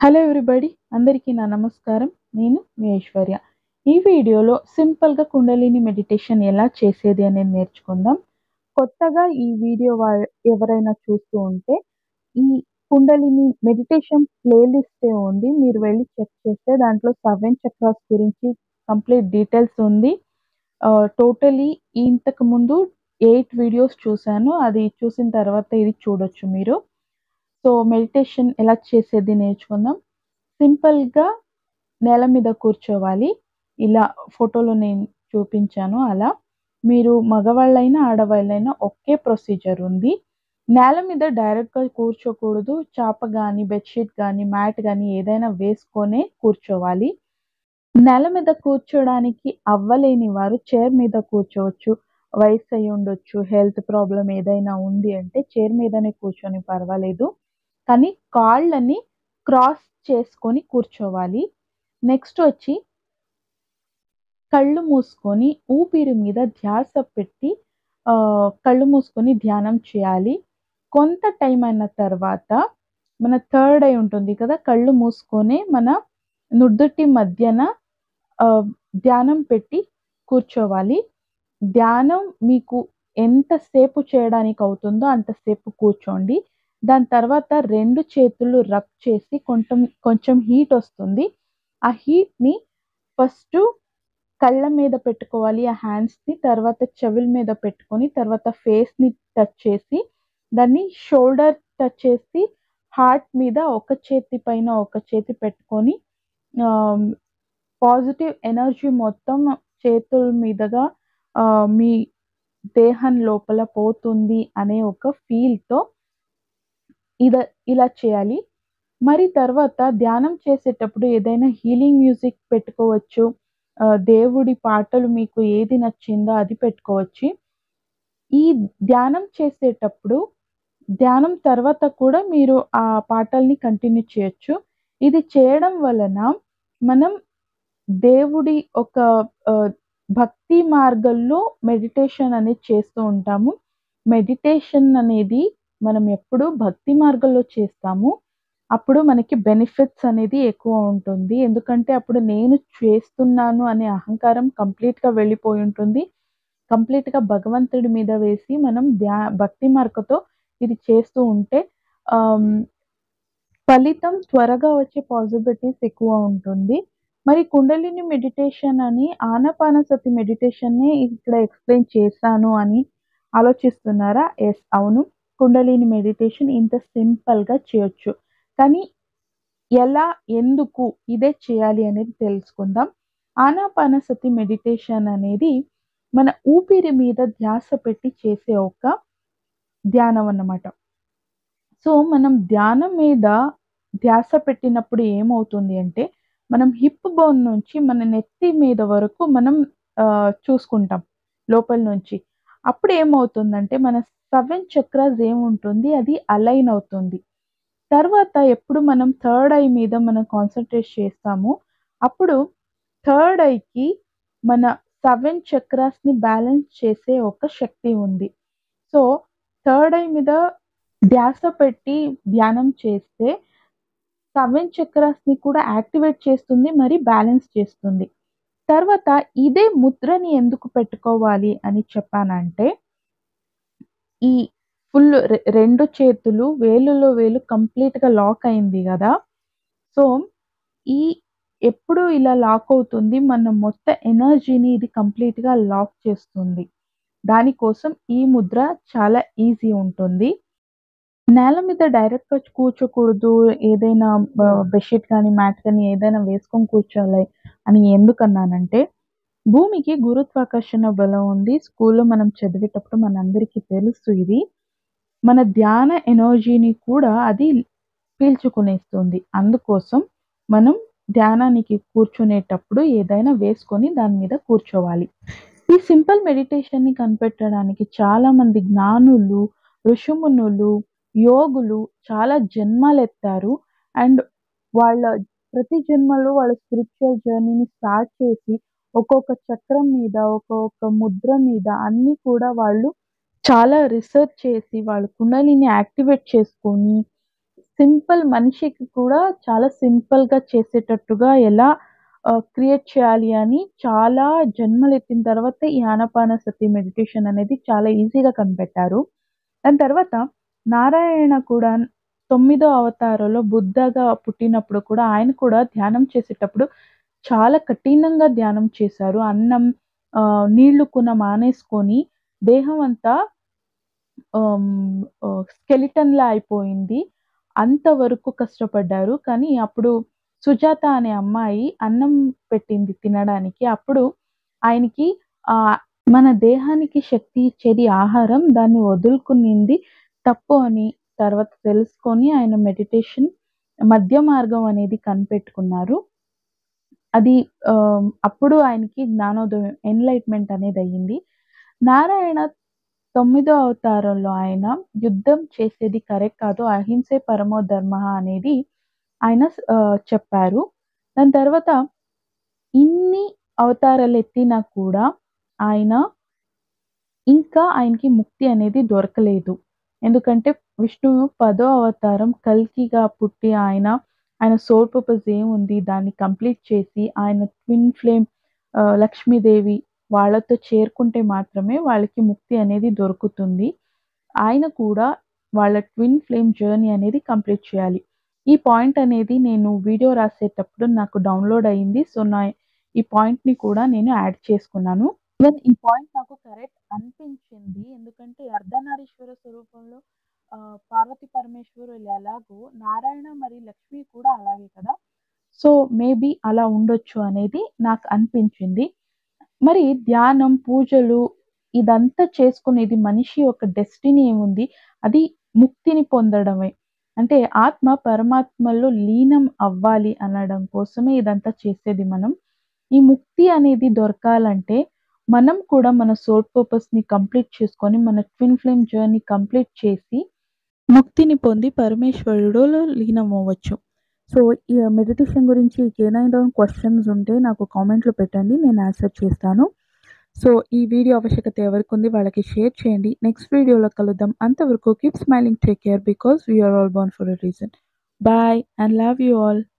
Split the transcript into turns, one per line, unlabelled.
Hello everybody అందరికీ నా నమస్కారం నేను మీ ఐశ్వర్య ఈ వీడియోలో సింపుల్గా కుండలిని మెడిటేషన్ ఎలా చేసేది అనేది నేర్చుకుందాం కొత్తగా ఈ వీడియో వా ఎవరైనా చూస్తూ ఉంటే ఈ కుండలిని మెడిటేషన్ ప్లేలిస్టే ఉంది మీరు వెళ్ళి చెక్ చేస్తే దాంట్లో సెవెన్ చక్రాస్ గురించి కంప్లీట్ డీటెయిల్స్ ఉంది టోటలీ ఇంతకు ముందు ఎయిట్ వీడియోస్ చూశాను అది చూసిన తర్వాత ఇది చూడొచ్చు మీరు సో మెడిటేషన్ ఎలా చేసేది నేర్చుకుందాం సింపుల్గా నేల మీద కూర్చోవాలి ఇలా ఫోటోలో నేను చూపించాను అలా మీరు మగవాళ్ళైనా ఆడవాళ్ళైనా ఒకే ప్రొసీజర్ ఉంది నేల మీద డైరెక్ట్గా కూర్చోకూడదు చాప కానీ బెడ్షీట్ కానీ మ్యాట్ కానీ ఏదైనా వేసుకొనే కూర్చోవాలి నేల మీద కూర్చోడానికి అవ్వలేని వారు చైర్ మీద కూర్చోవచ్చు వయసు అయి ఉండొచ్చు హెల్త్ ప్రాబ్లం ఏదైనా ఉంది అంటే చైర్ మీదనే కూర్చొని పర్వాలేదు కానీ కాళ్ళని క్రాస్ చేసుకొని కూర్చోవాలి నెక్స్ట్ వచ్చి కళ్ళు మూసుకొని ఊపిరి మీద ధ్యాస పెట్టి కళ్ళు మూసుకొని ధ్యానం చేయాలి కొంత టైం అయిన తర్వాత మన థర్డ్ ఐ ఉంటుంది కదా కళ్ళు మూసుకొని మన నుదుటి మధ్యన ధ్యానం పెట్టి కూర్చోవాలి ధ్యానం మీకు ఎంతసేపు చేయడానికి అవుతుందో అంతసేపు కూర్చోండి దాని తర్వాత రెండు చేతులు రబ్ చేసి కొంచెం కొంచెం హీట్ వస్తుంది ఆ హీట్ని ఫస్ట్ కళ్ళ మీద పెట్టుకోవాలి ఆ హ్యాండ్స్ని తర్వాత చెవుల మీద పెట్టుకొని తర్వాత ఫేస్ని టచ్ చేసి దాన్ని షోల్డర్ టచ్ చేసి హార్ట్ మీద ఒక చేతి పైన ఒక చేతి పెట్టుకొని పాజిటివ్ ఎనర్జీ మొత్తం చేతుల మీదుగా మీ దేహం లోపల పోతుంది అనే ఒక ఫీల్తో ఇద ఇలా చేయాలి మరి తర్వాత ధ్యానం చేసేటప్పుడు ఏదైనా హీలింగ్ మ్యూజిక్ పెట్టుకోవచ్చు దేవుడి పాటలు మీకు ఏది నచ్చిందో అది పెట్టుకోవచ్చు ఈ ధ్యానం చేసేటప్పుడు ధ్యానం తర్వాత కూడా మీరు ఆ పాటల్ని కంటిన్యూ చేయొచ్చు ఇది చేయడం వలన మనం దేవుడి ఒక భక్తి మార్గంలో మెడిటేషన్ అనేది చేస్తూ ఉంటాము మెడిటేషన్ అనేది మనం ఎప్పుడు భక్తి మార్గంలో చేస్తాము అప్పుడు మనకి బెనిఫిట్స్ అనేది ఎక్కువ ఉంటుంది ఎందుకంటే అప్పుడు నేను చేస్తున్నాను అనే అహంకారం కంప్లీట్గా వెళ్ళిపోయి ఉంటుంది కంప్లీట్గా భగవంతుడి మీద వేసి మనం ధ్యా భక్తి మార్గతో ఇది చేస్తూ ఉంటే ఫలితం త్వరగా వచ్చే పాసిబిలిటీస్ ఎక్కువ ఉంటుంది మరి కుండలిని మెడిటేషన్ అని ఆనపానసతి మెడిటేషన్ని ఇక్కడ ఎక్స్ప్లెయిన్ చేశాను అని ఆలోచిస్తున్నారా ఎస్ అవును కుండలిని మెడిటేషన్ ఇంత సింపుల్గా చేయొచ్చు కానీ ఎలా ఎందుకు ఇదే చేయాలి అనేది తెలుసుకుందాం ఆనాపానసతి మెడిటేషన్ అనేది మన ఊపిరి మీద ధ్యాస పెట్టి చేసే ఒక ధ్యానం అన్నమాట సో మనం ధ్యానం మీద ధ్యాస పెట్టినప్పుడు ఏమవుతుంది అంటే మనం హిప్ బోన్ నుంచి మన నెత్తి మీద వరకు మనం చూసుకుంటాం లోపల నుంచి అప్పుడు ఏమవుతుందంటే మన సెవెన్ చక్రాస్ ఏముంటుంది అది అలైన్ అవుతుంది తర్వాత ఎప్పుడు మనం థర్డ్ ఐ మీద మనం కాన్సన్ట్రేట్ చేస్తామో అప్పుడు థర్డ్ ఐకి మన సెవెన్ చక్రాస్ని బ్యాలెన్స్ చేసే ఒక శక్తి ఉంది సో థర్డ్ ఐ మీద ధ్యాస పెట్టి ధ్యానం చేస్తే సెవెన్ చక్రాస్ని కూడా యాక్టివేట్ చేస్తుంది మరి బ్యాలెన్స్ చేస్తుంది తర్వాత ఇదే ముద్రని ఎందుకు పెట్టుకోవాలి అని చెప్పానంటే ఈ ఫుల్ రెండు చేతులు వేలులో వేలు కంప్లీట్గా లాక్ అయింది కదా సో ఈ ఎప్పుడు ఇలా లాక్ అవుతుంది మన మొత్తం ఎనర్జీని ఇది కంప్లీట్గా లాక్ చేస్తుంది దానికోసం ఈ ముద్ర చాలా ఈజీ ఉంటుంది నేల మీద డైరెక్ట్గా కూర్చోకూడదు ఏదైనా బెడ్షీట్ కానీ మ్యాట్ కానీ ఏదైనా వేసుకొని కూర్చోవాలి అని ఎందుకన్నానంటే భూమికి గురుత్వాకర్షణ బలం ఉంది స్కూల్లో మనం చదివేటప్పుడు మనందరికీ తెలుసు ఇది మన ధ్యాన ఎనర్జీని కూడా అది పీల్చుకునేస్తుంది అందుకోసం మనం ధ్యానానికి కూర్చునేటప్పుడు ఏదైనా వేసుకొని దాని మీద కూర్చోవాలి ఈ సింపుల్ మెడిటేషన్ని కనిపెట్టడానికి చాలామంది జ్ఞానులు ఋషుమునులు యోగులు చాలా జన్మలు ఎత్తారు అండ్ వాళ్ళ ప్రతి జన్మలో వాళ్ళ స్పిరిచువల్ జర్నీని స్టార్ట్ చేసి ఒక్కొక్క చక్రం మీద ఒక్కొక్క ముద్ర మీద అన్నీ కూడా వాళ్ళు చాలా రీసెర్చ్ చేసి వాళ్ళు కుండలిని యాక్టివేట్ చేసుకొని సింపుల్ మనిషికి కూడా చాలా సింపుల్‌గా చేసేటట్టుగా ఎలా ఆహ్, క్రియేట్ చేయాలి అని చాలా జన్మలెత్తిన తర్వాత ఈ ఆనాపానసతి మెడిటేషన్ అనేది చాలా ఈజీగా కనిపెట్టారు. దాని తర్వాత నారాయణ కూడా తొమ్మిదో అవతారంలో బుద్ధగా పుట్టినప్పుడు కూడా ఆయన కూడా ధ్యానం చేసేటప్పుడు చాలా కఠినంగా ధ్యానం చేశారు. అన్నం ఆహ్, నీళ్లు కూడా మానేసుకొని దేహం అంతా ఆహ్, ఆహ్, స్కెలిటన్‌లా అయిపోయింది. అంతవరకు కష్టపడ్డారు. కానీ అప్పుడు సుజాత అనే అమ్మాయి అన్నం పెట్టింది తినడానికి. అప్పుడు ఆయనకి ఆహ్, మన దేహానికి శక్తి ఇచ్చేది ఆహారం. దాన్ని వదులుకునింది తప్పు అని తర్వాత తెలుసుకొని ఆయన మెడిటేషన్ మధ్య మార్గం అనేది కనిపెట్టుకున్నారు. అది ఆహ్, అప్పుడు ఆయనకి జ్ఞానోదయం ఎన్‌లైట్‌మెంట్ అనేది అయ్యింది. నారాయణ తొమ్మిదో అవతారంలో ఆయన యుద్ధం చేసేది కరెక్ట్ కాదు. అహింసే పరమో ధర్మః అనేది ఆయన స్ ఆహ్, చెప్పారు. దాని తర్వాత ఇన్ని అవతారాలు ఎత్తినా కూడా ఆయన ఇంకా ఆయనకి ముక్తి అనేది దొరకలేదు. ఎందుకంటే విష్ణువు పదో అవతారం కల్కిగా పుట్టి ఆయన, ఆయన సోల్ పర్పస్ ఏముంది దాన్ని కంప్లీట్ చేసి ఆయన ట్విన్ ఫ్లేమ్ ఆహ్, లక్ష్మీదేవి వాళ్ళతో చేరుకుంటే మాత్రమే వాళ్ళకి ముక్తి అనేది దొరుకుతుంది. ఆయన కూడా వాళ్ళ ట్విన్ ఫ్లేమ్ జర్నీ అనేది కంప్లీట్ చేయాలి. ఈ పాయింట్ అనేది నేను వీడియో రాసేటప్పుడు నాకు డౌన్‌లోడ్ అయింది. సో, నా ఈ పాయింట్‌ని కూడా నేను యాడ్ చేసుకున్నాను. ఈవెన్ ఈ పాయింట్ నాకు కరెక్ట్ అనిపించింది. ఎందుకంటే అర్ధనారీశ్వర స్వరూపంలో ఆహ్, పార్వతీ పరమేశ్వరులు ఎలాగో నారాయణ మరియు లక్ష్మి కూడా అలాగే కదా! సో, మేబీ అలా ఉండొచ్చు అనేది నాకు అనిపించింది. మరి ధ్యానం, పూజలు ఇదంతా చేసుకునేది మనిషి యొక్క డెస్టినీ ఏముంది? అది ముక్తిని పొందడమే. అంటే ఆత్మ పరమాత్మలో లీనం అవ్వాలి అనడం కోసమే ఇదంతా చేసేది మనం. ఈ ముక్తి అనేది దొరకాలంటే మనం కూడా మన సోల్ పర్పస్‌ని కంప్లీట్ చేసుకొని మన ట్విన్ ఫ్లేమ్ జర్నీ కంప్లీట్ చేసి ముక్తిని పొంది పరమేశ్వరుడులో లీనం అవ్వచ్చు. సో, ఈ మెడిటేషన్ గురించి మీకేమైనా క్వెషన్స్ ఉంటే నాకు కామెంట్‌లో పెట్టండి. నేను ఆన్సర్ చేస్తాను. సో, ఈ వీడియో ఆవశ్యకత ఎవరికుంది వాళ్ళకి షేర్ చేయండి. నెక్స్ట్ వీడియోలో కలుద్దాం. అంతవరకు keep smiling. Take care because we are all born for a reason. Bye and love you all.